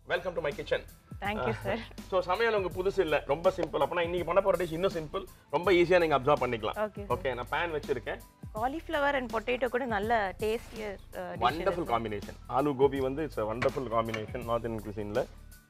Welcome to my kitchen thank you sir so சமையல் உங்க புதுசு இல்லை ரொம்ப சிம்பிள் அப்போ நான் இன்னைக்கு பண்ண போகிற டிஷ் இன்னும் சிம்பிள் ரொம்ப ஈஸியாக நீங்கள் அப்சர்வ் பண்ணிக்கலாம் ஓகே ஓகே நான் பேன் வச்சிருக்கேன் காலிஃப்ளவர் அண்ட் பொட்டேட்டோ கூட நல்ல tastier wonderful combination aloo gobi வந்து it's wonderful combination North Indian குசினில்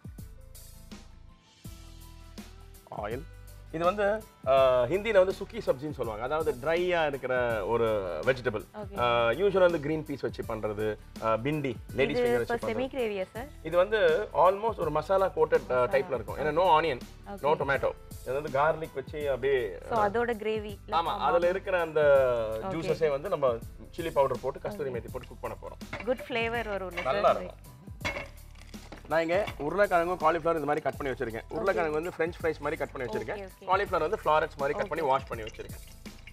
ஆயில் இது வந்து ஹிந்தியில் வந்து சுக்கி சப்ஜின்னு சொல்லுவாங்க அதாவது ட்ரையாக இருக்கிற ஒரு வெஜிடபிள் Okay. யூஸ்வலாக வந்து க்ரீன் பீஸ் வச்சு பண்ணுறது பிண்டி லேடிஸ் இது ஃபிங்கர் இப்போ வச்சு செமி கிரேவியா சார் இது வந்து ஆல்மோஸ்ட் ஒரு மசாலா கோட்டட் டைப்ல இருக்கும் ஏன்னா நோ ஆனியன் நோ டொமேட்டோ இது வந்து கார்லிக் வச்சு அப்படியே ஸோ அதோட கிரேவி ஆமா அதுல இருக்கிற அந்த ஜூஸஸே வந்து நம்ம சில்லி பவுடர் போட்டு கஸ்தூரி மேத்தி போட்டு குக் பண்ண போறோம் குட் ஃப்ளேவர் வரும்ல நல்லா சார் இருக்கும் நான் இங்க உருளைக்கிழங்கும் காலிஃப்ளவர் இந்த மாதிரி கட் பண்ணி வச்சிருக்கேன் உருளைக்கிழங்கு வந்து ஃப்ரெஞ்ச் ஃப்ரைஸ் மாதிரி கட் பண்ணி வச்சிருக்கேன் okay. காலிஃப்ளவர் வந்து ஃப்ளாரட்ஸ் மாதிரி கட் பண்ணி வாஷ் பண்ணி வச்சிருக்கேன்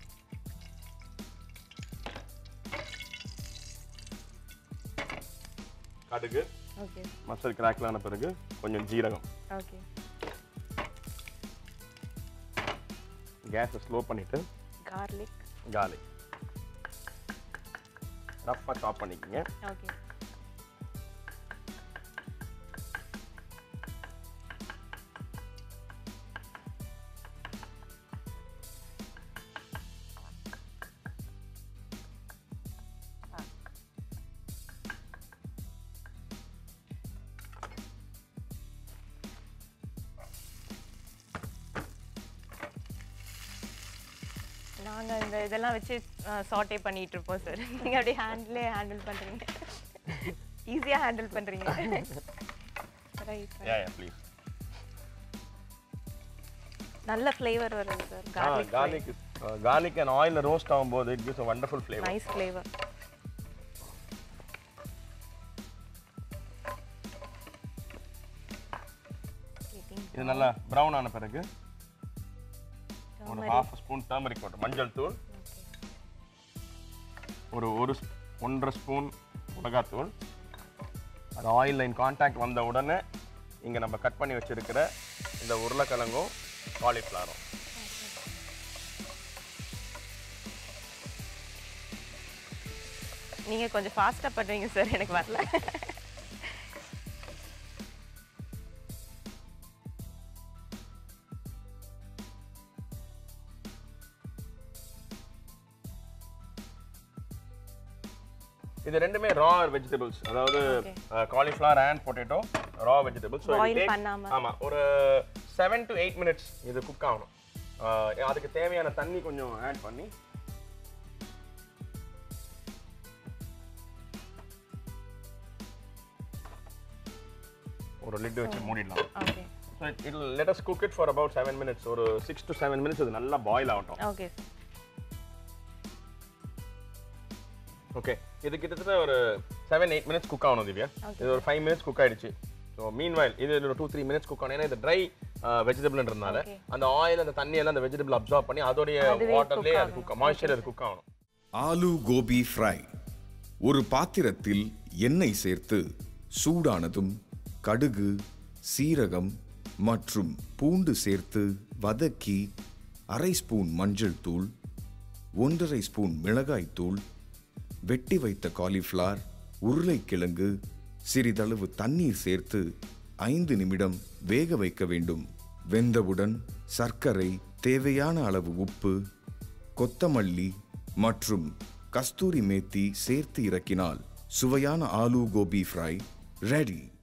கடுகு ஓகே மசால் கிராக்லான பிறகு கொஞ்சம் ஜீரகம் ஓகே கேஸை ஸ்லோ பண்ணிட்டு கார்லிக் garlic ரஃப்பாக சாப் பண்ணிக்கங்க ஓகே நாங்க இந்த இதெல்லாம் வச்சு சாட்டே பண்ணிட்டு இருப்போம் சார் நீங்க அப்படியே ஹேண்ட்லே ஹேண்டில் பண்றீங்க ஈஸியா ஹேண்டில் பண்றீங்க ரைட் யா யா ப்ளீஸ் நல்ல ஃப்ளேவர் வருது sir garlic garlic is garlic and oil roast ஆகும்போது it gives a wonderful flavor nice flavour இது நல்லா brown ஆன பிறகு ஒரு half ஸ்பூன் டர்மரிக் போட்டு மஞ்சள் தூள் ஒரு ஒரு sp- ஒன்றரை ஸ்பூன் மிளகாத்தூள் அது ஆயில் லைன் கான்டாக்ட் வந்த உடனே இங்கே நம்ம கட் பண்ணி வச்சிருக்கிற இந்த உருளைக்கிழங்கும் காலிஃப்ளவரும் நீங்க கொஞ்சம் ஃபாஸ்டா பண்றீங்க சார் எனக்கு வரல இது ரெண்டுமே ரா வெஜிடபிள்ஸ் அதாவது Okay. Cauliflower and potato raw vegetables Boil பண்ணாம. ஆமா ஒரு செவன் டு எயிட் மினிட்ஸ் இது குக் ஆகணும் அஹ், அதுக்கு தேவையான தண்ணி கொஞ்சம் ஆட் பண்ணி ஒரு லிட் வச்சு மூடிடலாம் okay so it let us cook it for about seven minutes ஒரு சிக்ஸ் டு செவன் மினிட்ஸ் இது நல்லா பாயில் ஆகட்டும் ஓகே ஓகே இது கிட்டத்தட்ட ஒரு செவன் எயிட் மினிட்ஸ் குக் ஆகணும் திவ்யா இது ஒரு ஃபைவ் மினிட்ஸ் குக் ஆயிடுச்சு ஸோ மீன் வாயில் இது ஒரு டூ த்ரீ மினிட்ஸ் குக் ஆகணும் ஏன்னா இது ட்ரை வெஜிடபிள்ன்றதுனால Okay. அந்த ஆயில் அந்த தண்ணி எல்லாம் அந்த வெஜிடபிள் அப்சார்ப் பண்ணி அதோடைய அதுவே வாட்டர்லேயே cook அது குக் மாய்ஸ்சர் அது குக் ஆகணும் ஆலு கோபி ஃப்ரை ஒரு பாத்திரத்தில் எண்ணெய் சேர்த்து சூடானதும் கடுகு சீரகம் மற்றும் பூண்டு சேர்த்து வதக்கி அரை ஸ்பூன் மஞ்சள் தூள் ஒன்றரை ஸ்பூன் மிளகாய் தூள் வெட்டி வைத்த காலிஃப்ளவர் உருளைக்கிழங்கு சிறிதளவு தண்ணீர் சேர்த்து ஐந்து நிமிடம் வேக வைக்க வேண்டும் வெந்தவுடன் சர்க்கரை தேவையான அளவு உப்பு கொத்தமல்லி மற்றும் கஸ்தூரி மேத்தி சேர்த்து இறக்கினால் சுவையான ஆலு கோபி ஃப்ரை ரெடி